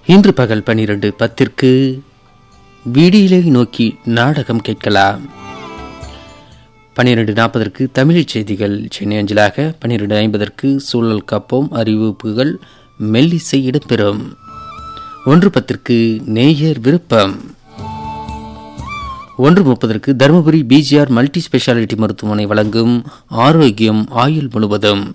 இன்று பகல் பனிரெண்டு பத்திற்கு விடியலை நோக்கி நாடகம் கேட்கலாம் பன்னிரண்டு நாற்பதற்கு தமிழ் செய்திகள் சென்னை அஞ்சலாக பன்னிரண்டு ஐம்பதற்கு சூழல் கப்போம் அறிவிப்புகள் மெல்லிசை இடம்பெறும் ஒன்று பத்திற்கு நேயர் விருப்பம் ஒன்று முப்பதற்கு தருமபுரி பிஜிஆர் மல்டி ஸ்பெஷாலிட்டி மருத்துவமனை வழங்கும் ஆரோக்கியம் ஆயுள் முழுவதும்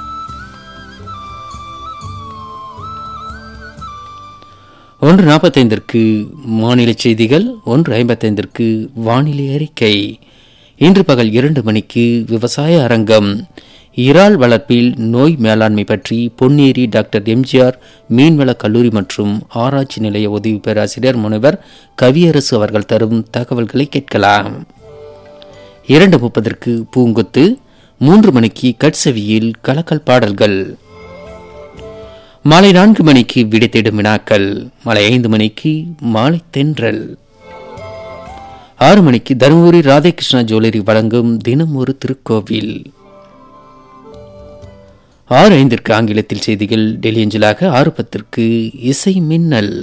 ஒன்று நாற்பத்தைந்திற்கு மாநில செய்திகள் ஒன்று ஐம்பத்தைந்திற்கு வானிலை அறிக்கை இன்று பகல் இரண்டு மணிக்கு விவசாய அரங்கம் இறால் வளர்ப்பில் நோய் மேலாண்மை பற்றி பொன்னேரி டாக்டர் எம்ஜிஆர் மீன்வள கல்லூரி மற்றும் ஆராய்ச்சி நிலைய உதவி பேராசிரியர் முனைவர் கவியரசு அவர்கள் தரும் தகவல்களை கேட்கலாம் இரண்டு முப்பதற்கு பூங்குத்து மூன்று மணிக்கு கட்சவியில் கலக்கல் பாடல்கள் மாலை நான்கு மணிக்கு விடை தேடும் வினாக்கள் மாலை ஐந்து மணிக்கு மாலை தென்றல் ஆறு மணிக்கு தருமபுரி ராதாகிருஷ்ணா ஜுவல்லரி வழங்கும் தினம் ஒரு திருக்கோவில் ஆறு ஐந்திற்கு ஆங்கிலத்தில் செய்திகள் டெல்லி அஞ்சலாக ஆறு பத்திற்கு இசை மின்னல்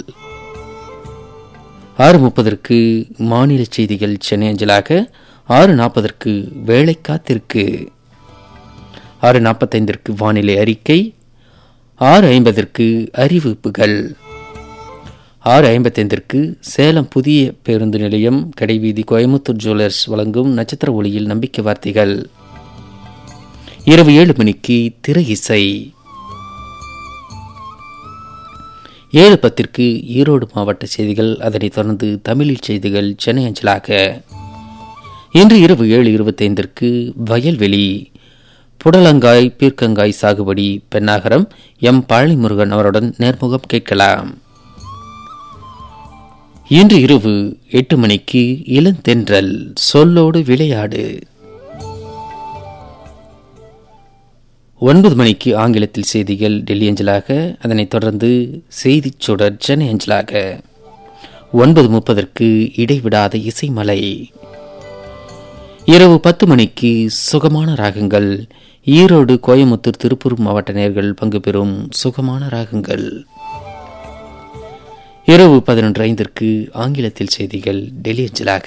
ஆறு முப்பதற்கு மாநில செய்திகள் சென்னை அஞ்சலாக ஆறு நாற்பதற்கு வேலை காத்திருக்கு ஆறு நாற்பத்தைந்திற்கு வானிலை அறிக்கை ஆறு ஐம்பதற்கு அறிவிப்புகள் ஆறு ஐம்பத்தைந்திற்கு சேலம் புதிய பேருந்து நிலையம் கடைவீதி கோயமுத்தூர் ஜுவல்லர்ஸ் வழங்கும் நட்சத்திர ஒளியில் நம்பிக்கை வார்த்தைகள் இரவு ஏழு மணிக்கு திரை இசை ஏழு பத்திற்கு ஈரோடு மாவட்ட செய்திகள் அதனைத் தொடர்ந்து தமிழில் செய்திகள் சென்னை அஞ்சலாக இன்று இரவு ஏழு இருபத்தைந்திற்கு வயல்வெளி புடலங்காய் பீர்க்கங்காய் சாகுபடி பெண்ணாகரம் எம் பழனிமுருகன் அவருடன் நேர்முகம் கேட்கலாம் இன்று இரவு எட்டு மணிக்கு இளந்தென்றல் சொல்லோடு விளையாடு ஒன்பது மணிக்கு ஆங்கிலத்தில் செய்திகள் டெல்லி அஞ்சலாக அதனைத் தொடர்ந்து செய்திச் சுடர் சென்னை அஞ்சலாக ஒன்பது முப்பதற்கு இடைவிடாத இசைமலை இரவு பத்து மணிக்கு சுகமான ராகங்கள் ஈரோடு கோயமுத்தூர் திருப்பூர் மாவட்ட நேர்கள் பங்கு பெறும் சுகமான ராகங்கள் இரவு பதினொன்று ஐந்திற்கு ஆங்கிலத்தில் செய்திகள் டெல்லி அஞ்சலாக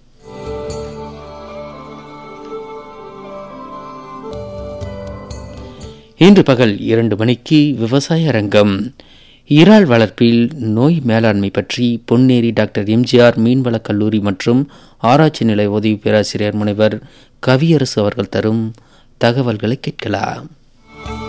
இன்று பகல் இரண்டு மணிக்கு விவசாய அரங்கம் இறால் வளர்ப்பில் நோய் மேலாண்மை பற்றி பொன்னேரி டாக்டர் எம்ஜிஆர் மீன்வளக் கல்லூரி மற்றும் ஆராய்ச்சி நிலைய உதவி பேராசிரியர் முனைவர் கவியரசு அவர்கள் தரும் தகவல்களை கேட்கலாம்